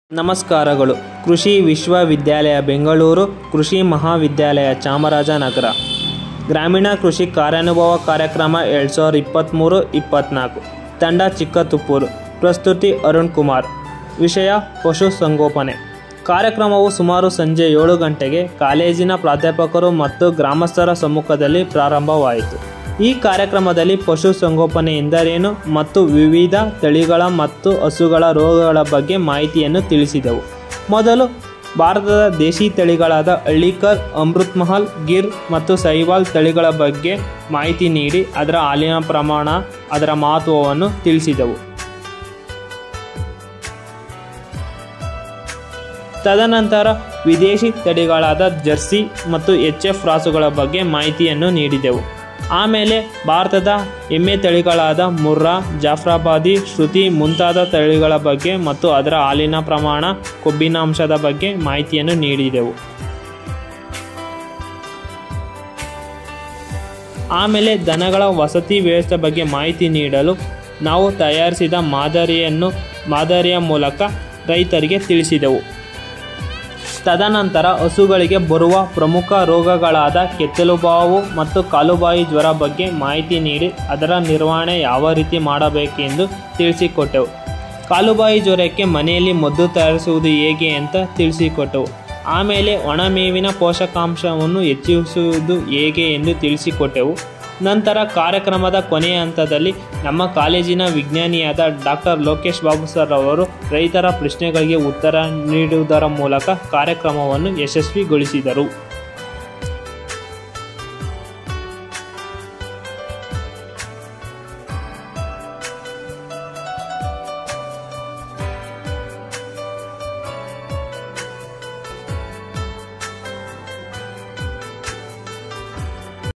ನಮಸ್ಕಾರಗಳು ಕೃಷಿ ವಿಶ್ವವಿದ್ಯಾಲಯ ಬೆಂಗಳೂರು ಕೃಷಿ ಮಹಾವಿದ್ಯಾಲಯ ಚಾಮರಾಜನಗರ ಗ್ರಾಮೀಣ ಕೃಷಿ ಕಾರ್ಯಾನುಭವ ಕಾರ್ಯಕ್ರಮ ಎರಡು ಸಾವಿರದ ಇಪ್ಪತ್ತ್ಮೂರು ಇಪ್ಪತ್ತ್ನಾಲ್ಕು ತಂಡ ಚಿಕ್ಕತುಪ್ಪೂರು ಪ್ರಸ್ತುತಿ ಅರುಣ್ ಕುಮಾರ್ ವಿಷಯ ಪಶುಸಂಗೋಪನೆ ಕಾರ್ಯಕ್ರಮವು ಸುಮಾರು ಸಂಜೆ ಏಳು ಗಂಟೆಗೆ ಕಾಲೇಜಿನ ಪ್ರಾಧ್ಯಾಪಕರು ಮತ್ತು ಗ್ರಾಮಸ್ಥರ ಸಮ್ಮುಖದಲ್ಲಿ ಪ್ರಾರಂಭವಾಯಿತು ಈ ಕಾರ್ಯಕ್ರಮದಲ್ಲಿ ಪಶುಸಂಗೋಪನೆ ಎಂದರೇನು ಮತ್ತು ವಿವಿಧ ತಳಿಗಳ ಮತ್ತು ಹಸುಗಳ ರೋಗಗಳ ಬಗ್ಗೆ ಮಾಹಿತಿಯನ್ನು ತಿಳಿಸಿದೆವು ಮೊದಲು ಭಾರತದ ದೇಶಿ ತಳಿಗಳಾದ ಹಳ್ಳಿಕರ್ ಅಮೃತ್ ಮಹಲ್ ಗಿರ್ ಮತ್ತು ಸೈವಾಲ್ ತಳಿಗಳ ಬಗ್ಗೆ ಮಾಹಿತಿ ನೀಡಿ ಅದರ ಹಾಲಿನ ಪ್ರಮಾಣ ಅದರ ಮಹತ್ವವನ್ನು ತಿಳಿಸಿದೆವು ತದನಂತರ ವಿದೇಶಿ ತಳಿಗಳಾದ ಜರ್ಸಿ ಮತ್ತು ಎಚ್ ಎಫ್ ರಾಸುಗಳ ಬಗ್ಗೆ ಮಾಹಿತಿಯನ್ನು ನೀಡಿದೆವು ಆಮೇಲೆ ಭಾರತದ ಎಮ್ಮೆ ತಳಿಗಳಾದ ಮುರ್ರಾ ಜಾಫ್ರಾಬಾದಿ ಶ್ರುತಿ ಮುಂತಾದ ತಳಿಗಳ ಬಗ್ಗೆ ಮತ್ತು ಅದರ ಹಾಲಿನ ಪ್ರಮಾಣ ಕೊಬ್ಬಿನಾಂಶದ ಬಗ್ಗೆ ಮಾಹಿತಿಯನ್ನು ನೀಡಿದೆವು ಆಮೇಲೆ ದನಗಳ ವಸತಿ ವ್ಯವಸ್ಥೆ ಬಗ್ಗೆ ಮಾಹಿತಿ ನೀಡಲು ನಾವು ತಯಾರಿಸಿದ ಮಾದರಿಯನ್ನು ಮಾದರಿಯ ಮೂಲಕ ರೈತರಿಗೆ ತಿಳಿಸಿದೆವು ತದನಂತರ ಹಸುಗಳಿಗೆ ಬರುವ ಪ್ರಮುಖ ರೋಗಗಳಾದ ಕೆಚ್ಚಲುಬಾವು ಮತ್ತು ಕಾಲುಬಾಯಿ ಜ್ವರ ಬಗ್ಗೆ ಮಾಹಿತಿ ನೀಡಿ ಅದರ ನಿರ್ವಹಣೆ ಯಾವ ರೀತಿ ಮಾಡಬೇಕೆಂದು ತಿಳಿಸಿಕೊಟ್ಟೆವು ಕಾಲುಬಾಯಿ ಜ್ವರಕ್ಕೆ ಮನೆಯಲ್ಲಿ ಮದ್ದು ತಯಾರಿಸುವುದು ಹೇಗೆ ಅಂತ ತಿಳಿಸಿಕೊಟ್ಟೆವು ಆಮೇಲೆ ಒಣಮೇವಿನ ಪೋಷಕಾಂಶವನ್ನು ಹೆಚ್ಚಿಸುವುದು ಹೇಗೆ ಎಂದು ತಿಳಿಸಿಕೊಟ್ಟೆವು ನಂತರ ಕಾರ್ಯಕ್ರಮದ ಕೊನೆಯ ಹಂತದಲ್ಲಿ ನಮ್ಮ ಕಾಲೇಜಿನ ವಿಜ್ಞಾನಿಯಾದ ಡಾಕ್ಟರ್ ಲೋಕೇಶ್ ಬಾಬು ಸರ್ ಅವರು ರೈತರ ಪ್ರಶ್ನೆಗಳಿಗೆ ಉತ್ತರ ನೀಡುವುದರ ಮೂಲಕ ಕಾರ್ಯಕ್ರಮವನ್ನು ಯಶಸ್ವಿಗೊಳಿಸಿದರು